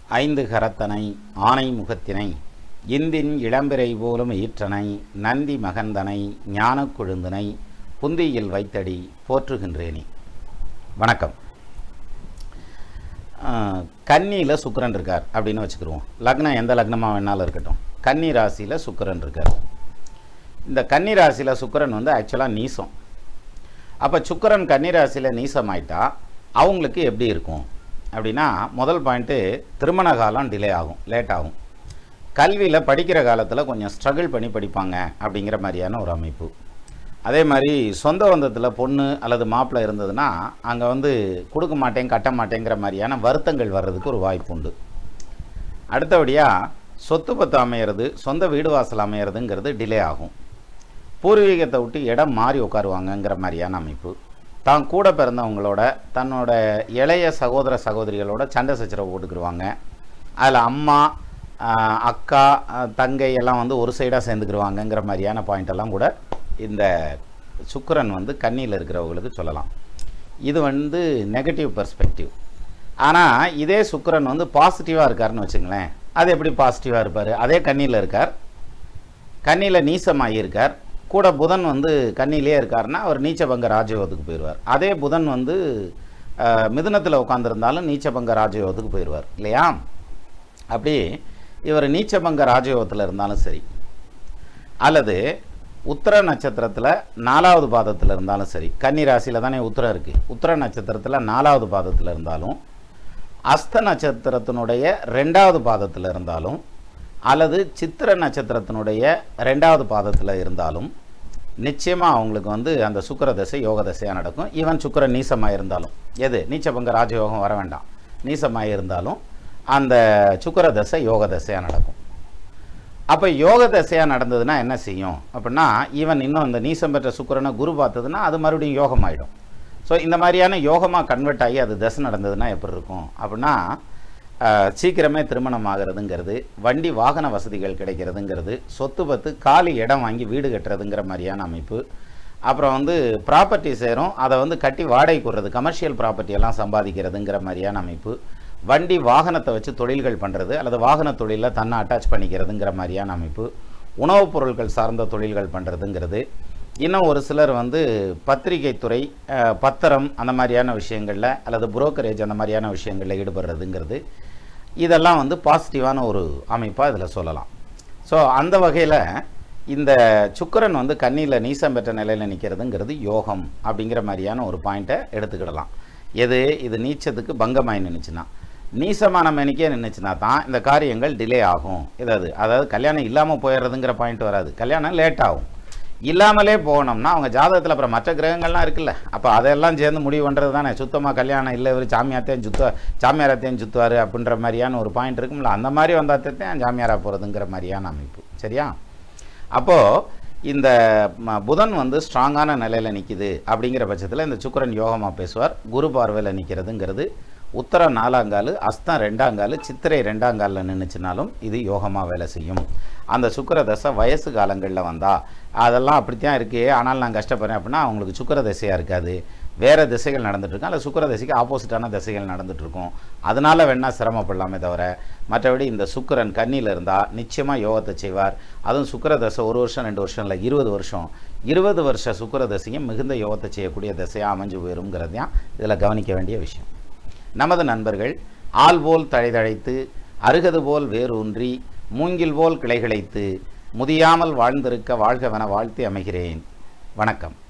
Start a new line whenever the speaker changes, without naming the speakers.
ஐந்து கரத்தனை ஆனை முகத்தினை இந்தின் இளம்பிறை போலும் ஈற்றனை நந்தி மகந்தனை ஞானக் கொழுந்தனை புந்தியில் வைத்தடி போற்றுகின்றேனே வணக்கம் கன்னியில் சுக்கிரன் இருக்கார் அப்படின்னு வச்சுக்கிருவோம் லக்னம் எந்த லக்னமாக வேணாலும் இருக்கட்டும் கன்னி ராசியில் சுக்கிரன் இருக்கார் இந்த கன்னி ராசியில் சுக்கிரன் வந்து ஆக்சுவலாக நீசம் அப்போ சுக்கிரன் கன்னி ராசியில் நீசமாயிட்டா அவங்களுக்கு எப்படி இருக்கும் அப்படின்னா முதல் பாயிண்ட்டு திருமண காலம் டிலே ஆகும் லேட் ஆகும் கல்வியில் படிக்கிற காலத்தில் கொஞ்சம் ஸ்ட்ரகிள் பண்ணி படிப்பாங்க அப்படிங்கிற மாதிரியான ஒரு அமைப்பு அதே மாதிரி சொந்த பந்தத்தில் பொண்ணு அல்லது மாப்பிள்ளை இருந்ததுன்னா அங்கே வந்து கொடுக்க மாட்டேன் கட்ட மாட்டேங்கிற மாதிரியான வருத்தங்கள் வர்றதுக்கு ஒரு வாய்ப்பு உண்டு அடுத்தபடியாக சொத்து பத்து அமையிறது சொந்த வீடு வாசல் அமையிறதுங்கிறது டிலே ஆகும் பூர்வீகத்தை விட்டு இடம் மாறி உட்காருவாங்கங்கிற மாதிரியான அமைப்பு தான் கூட பிறந்தவங்களோட தன்னோட இளைய சகோதர சகோதரிகளோட சண்டை சச்சரவு போட்டுக்கிடுவாங்க அதில் அம்மா ஆஹ், அக்கா ஆஹ், தங்கை எல்லாம் வந்து ஒரு சைடாக சேர்ந்துக்கிடுவாங்கங்கிற மாதிரியான பாயிண்ட் எல்லாம் கூட இந்த சுக்கிரன் வந்து கண்ணியில் இருக்கிறவங்களுக்கு சொல்லலாம் இது வந்து நெகட்டிவ் பெர்ஸ்பெக்டிவ் ஆனால் இதே சுக்கிரன் வந்து பாசிட்டிவாக இருக்காருன்னு வச்சுங்களேன் அது எப்படி பாசிட்டிவாக இருப்பார் அதே கண்ணியில் இருக்கார் கன்னியில் நீசமாகி இருக்கார் கூட புதன் வந்து கன்னியிலே இருக்காருன்னா அவர் நீச்சபங்க ராஜயோகத்துக்கு போயிடுவார் அதே புதன் வந்து மிதுனத்தில் உட்காந்துருந்தாலும் நீச்சபங்க ராஜயோகத்துக்கு போயிடுவார் இல்லையா அப்படி இவர் நீச்சபங்க ராஜயோகத்தில் இருந்தாலும் சரி அல்லது உத்தர நட்சத்திரத்தில் நாலாவது பாதத்தில் இருந்தாலும் சரி கன்னி ராசியில் தானே உத்தரம் இருக்குது உத்தர நட்சத்திரத்தில் நாலாவது பாதத்தில் இருந்தாலும் அஸ்த நட்சத்திரத்தினுடைய ரெண்டாவது பாதத்தில் இருந்தாலும் அல்லது சித்திர நட்சத்திரத்தினுடைய ரெண்டாவது பாதத்தில் இருந்தாலும் நிச்சயமாக அவங்களுக்கு வந்து அந்த சுக்கிர தசை யோக தசையாக நடக்கும் ஈவன் சுக்கிர நீசமாக இருந்தாலும் எது நீச்சபங்க ராஜயோகம் வர வேண்டாம் நீசமாக இருந்தாலும் அந்த சுக்கிர தசை யோக தசையாக நடக்கும் அப்போ யோக தசையாக நடந்ததுன்னா என்ன செய்யும் அப்படின்னா ஈவன் இன்னும் இந்த நீசம் பெற்ற சுக்கிரனை குரு பார்த்ததுன்னா அது மறுபடியும் யோகமாயிடும் ஸோ இந்த மாதிரியான யோகமாக கன்வெர்ட் ஆகி அது தசை நடந்ததுன்னா எப்படி இருக்கும் அப்படின்னா ஆஹ், சீக்கிரமே திருமணம் ஆகிறதுங்கிறது வண்டி வாகன வசதிகள் கிடைக்கிறதுங்கிறது சொத்து பத்து காலி இடம் வாங்கி வீடு கட்டுறதுங்கிற மாதிரியான அமைப்பு அப்புறம் வந்து ப்ராப்பர்ட்டி சேரும் அதை வந்து கட்டி வாடகை கொடுறது கமர்ஷியல் ப்ராப்பர்ட்டி எல்லாம் சம்பாதிக்கிறதுங்கிற மாதிரியான அமைப்பு வண்டி வாகனத்தை வச்சு தொழில்கள் பண்ணுறது அல்லது வாகன தொழிலில் தன்னை அட்டாச் பண்ணிக்கிறதுங்கிற மாதிரியான அமைப்பு உணவுப் பொருட்கள் சார்ந்த தொழில்கள் பண்ணுறதுங்கிறது இன்னும் ஒரு சிலர் வந்து பத்திரிகை துறை அஹ், பத்திரம் அந்த மாதிரியான விஷயங்களில் அல்லது புரோக்கரேஜ் அந்த மாதிரியான விஷயங்களில் ஈடுபடுறதுங்கிறது இதெல்லாம் வந்து பாசிட்டிவான ஒரு அமைப்பாக இதில் சொல்லலாம் ஸோ அந்த வகையில் இந்த சுக்கிரன் வந்து கண்ணியில் நீசம் பெற்ற நிலையில் நிற்கிறதுங்கிறது யோகம் அப்படிங்கிற மாதிரியான ஒரு பாயிண்ட்டை எடுத்துக்கிடலாம் எது இது நீச்சத்துக்கு பங்கமாய் நின்றுச்சுன்னா நீசமான மணிக்கே நின்றுச்சுன்னா தான் இந்த காரியங்கள் டிலே ஆகும் இதாவது அதாவது கல்யாணம் இல்லாமல் போயிடுறதுங்கிற பாயிண்ட் வராது கல்யாணம் லேட் ஆகும் இல்லாமலே போனோம்னா அவங்க ஜாதகத்தில் அப்புறம் மற்ற கிரகங்கள்லாம் இருக்குல்ல அப்போ அதெல்லாம் சேர்ந்து முடிவு பண்ணுறது தானே சுத்தமாக கல்யாணம் இல்லை இவர் சாமியாத்தையும் சுத்த சாமியாரத்தையும் சுற்றுவார் அப்படின்ற மாதிரியான ஒரு பாயிண்ட் இருக்கும்ல அந்த மாதிரி வந்தாத்தான் சாமியாராக போகிறதுங்கிற மாதிரியான அமைப்பு சரியா அப்போது இந்த ம- புதன் வந்து ஸ்ட்ராங்கான நிலையில் நிற்கிது அப்படிங்கிற பட்சத்தில் இந்த சுக்கிரன் யோகமாக பேசுவார் குரு பார்வையில் நிற்கிறதுங்கிறது உத்தரம் நாலாங்கால் அஸ்தம் ரெண்டாங்கால் சித்திரை ரெண்டாங்காலில் நின்றுச்சுனாலும் இது யோகமாக வேலை செய்யும் அந்த சுக்கிர தசை வயசு காலங்களில் வந்தால் அதெல்லாம் அப்படித்தான் இருக்குது ஆனால் நான் கஷ்டப்படுறேன் அப்படின்னா அவங்களுக்கு சுக்கிர தசையாக இருக்காது வேறு திசைகள் நடந்துட்டுருக்கும் அல்லது சுக்கிர தசைக்கு ஆப்போசிட்டான திசைகள் நடந்துட்டுருக்கும் அதனால வேணால் சிரமப்படலாமே தவிர மற்றபடி இந்த சுக்கிரன் கண்ணியில் இருந்தால் நிச்சயமாக யோகத்தை செய்வார் அதுவும் சுக்கிர தசை ஒரு வருஷம் ரெண்டு வருஷம் இல்லை இருபது வருஷம் இருபது வருஷ சுக்கிர தசையும் மிகுந்த யோகத்தை செய்யக்கூடிய திசையாக அமைஞ்சு போயிருங்கிறது தான் இதில் கவனிக்க வேண்டிய விஷயம் நமது நண்பர்கள் ஆள் போல் தழைதழைத்து அருகது போல் வேரூன்றி மூங்கில் போல் கிளைகிழைத்து முதியாமல் வாழ்ந்திருக்க வாழ்கவென வாழ்த்தி அமைகிறேன் வணக்கம்